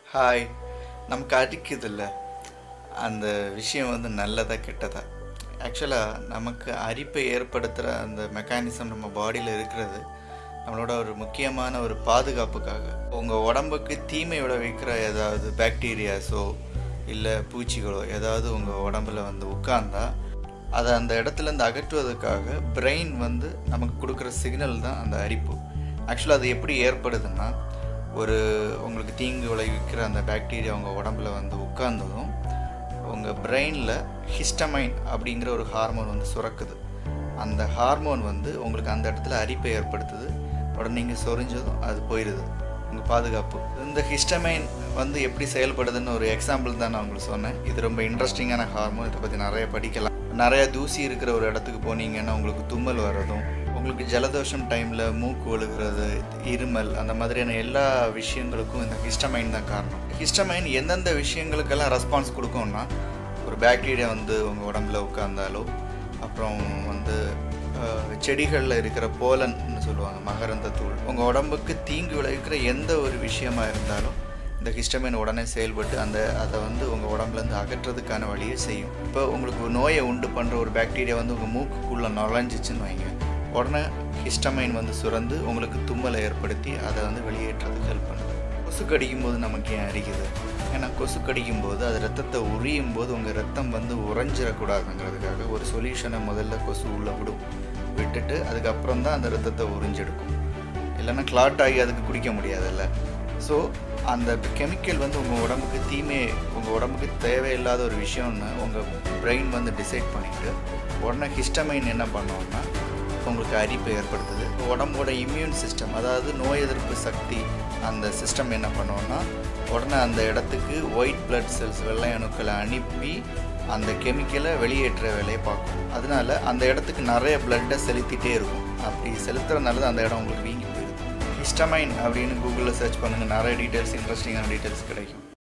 hi நமக்கு அரிக்குதில்ல அந்த விஷயம் வந்து நல்லதா கெட்டதா ஆக்சுவலாக நமக்கு அரிப்பை ஏற்படுத்துகிற அந்த மெக்கானிசம் நம்ம பாடியில் இருக்கிறது நம்மளோட ஒரு முக்கியமான ஒரு பாதுகாப்புக்காக உங்கள் உடம்புக்கு தீமை விளைவிக்கிற ஏதாவது பாக்டீரியாஸோ இல்லை பூச்சிகளோ ஏதாவது உங்கள் உடம்புல வந்து உட்கார்ந்தா அதை அந்த இடத்துலேருந்து அகற்றுவதற்காக பிரெயின் வந்து நமக்கு கொடுக்குற சிக்னல் தான் அந்த அரிப்பு ஆக்சுவலாக அது எப்படி ஏற்படுதுன்னா ஒரு உங்களுக்கு தீங்கு விளைவிக்கிற அந்த பாக்டீரியா உங்கள் உடம்புல வந்து உட்கார்ந்ததும் உங்கள் பிரெயினில் ஹிஸ்டமைன் அப்படிங்கிற ஒரு ஹார்மோன் வந்து சுரக்குது அந்த ஹார்மோன் வந்து உங்களுக்கு அந்த இடத்துல அரிப்பை ஏற்படுத்துது உடனே நீங்கள் சொரிஞ்சதும் அது போயிடுது உங்கள் பாதுகாப்பு இந்த ஹிஸ்டமைன் வந்து எப்படி செயல்படுதுன்னு ஒரு எக்ஸாம்பிள் தான் நான் உங்களுக்கு சொன்னேன் இது ரொம்ப இன்ட்ரெஸ்டிங்கான ஹார்மோன் இதை பற்றி நிறைய படிக்கலாம் நிறைய தூசி இருக்கிற ஒரு இடத்துக்கு போனீங்கன்னா உங்களுக்கு தும்மல் வர்றதும் உங்களுக்கு ஜலதோஷம் டைமில் மூக்கு ஒழுகிறது இருமல் அந்த மாதிரியான எல்லா விஷயங்களுக்கும் இந்த ஹிஸ்டமைன் தான் காரணம் ஹிஸ்டமைன் எந்தெந்த விஷயங்களுக்கெல்லாம் ரெஸ்பான்ஸ் கொடுக்கும்னா ஒரு பாக்டீரியா வந்து உங்கள் உடம்புல உட்கார்ந்தாலோ அப்புறம் வந்து அஹ், செடிகளில் இருக்கிற போலன்னு சொல்லுவாங்க மகரந்த தூள் உங்கள் உடம்புக்கு தீங்கு விளைவிக்கிற எந்த ஒரு விஷயமா இருந்தாலும் இந்த ஹிஸ்டமின் உடனே செயல்பட்டு அந்த அதை வந்து உங்கள் உடம்புலேருந்து அகற்றுறதுக்கான வழியை செய்யும் இப்போ உங்களுக்கு ஒரு நோயை உண்டு பண்ணுற ஒரு பாக்டீரியா வந்து உங்கள் மூக்குக்குள்ளே நுழைஞ்சிச்சுன்னு வைங்க உடனே ஹிஸ்டமைன் வந்து சுரந்து உங்களுக்கு தும்மலை ஏற்படுத்தி அதை வந்து வெளியேற்றுறதுக்கு ஹெல்ப் பண்ணுது கொசு கடிக்கும் போது நமக்கு ஏன் அரிக்குது ஏன்னா கொசு கடிக்கும் போது அது ரத்தத்தை உரியும் போது உங்கள் ரத்தம் வந்து உறைஞ்சிடக்கூடாதுங்கிறதுக்காக ஒரு சொல்யூஷனை முதல்ல கொசு உள்ளே விடும் விட்டுட்டு அதுக்கப்புறம் தான் அந்த ரத்தத்தை உறிஞ்செடுக்கும் இல்லைன்னா கிளாட் ஆகி அதுக்கு குடிக்க முடியாதுல்ல ஸோ அந்த கெமிக்கல் வந்து உங்கள் உடம்புக்கு தீமை உங்கள் உடம்புக்கு தேவையில்லாத ஒரு விஷயம்னு உங்கள் பிரெயின் வந்து டிசைட் பண்ணிவிட்டு உடனே ஹிஸ்டமைன் என்ன பண்ணோம்னா உங்களுக்கு அரிப்பை ஏற்படுத்துது உடம்போட இம்யூன் சிஸ்டம் அதாவது நோய் எதிர்ப்பு சக்தி அந்த சிஸ்டம் என்ன பண்ணோம்னா உடனே அந்த இடத்துக்கு ஒயிட் blood செல்ஸ் வெள்ளை அணுக்களை அனுப்பி அந்த கெமிக்கலை வெளியேற்ற வேலையை பார்க்கும் அதனால அந்த இடத்துக்கு நிறைய பிளட்டை செலுத்திட்டே இருக்கும் அப்படி செலுத்துறதுனால தான் அந்த இடம் உங்களுக்கு வீங்கி போயிடுது ஹிஸ்டமைன் அப்படின்னு கூகுளில் சர்ச் பண்ணுங்கள் நிறைய டீட்டெயில்ஸ் இன்ட்ரெஸ்டிங்கான டீட்டெயில்ஸ் கிடைக்கும்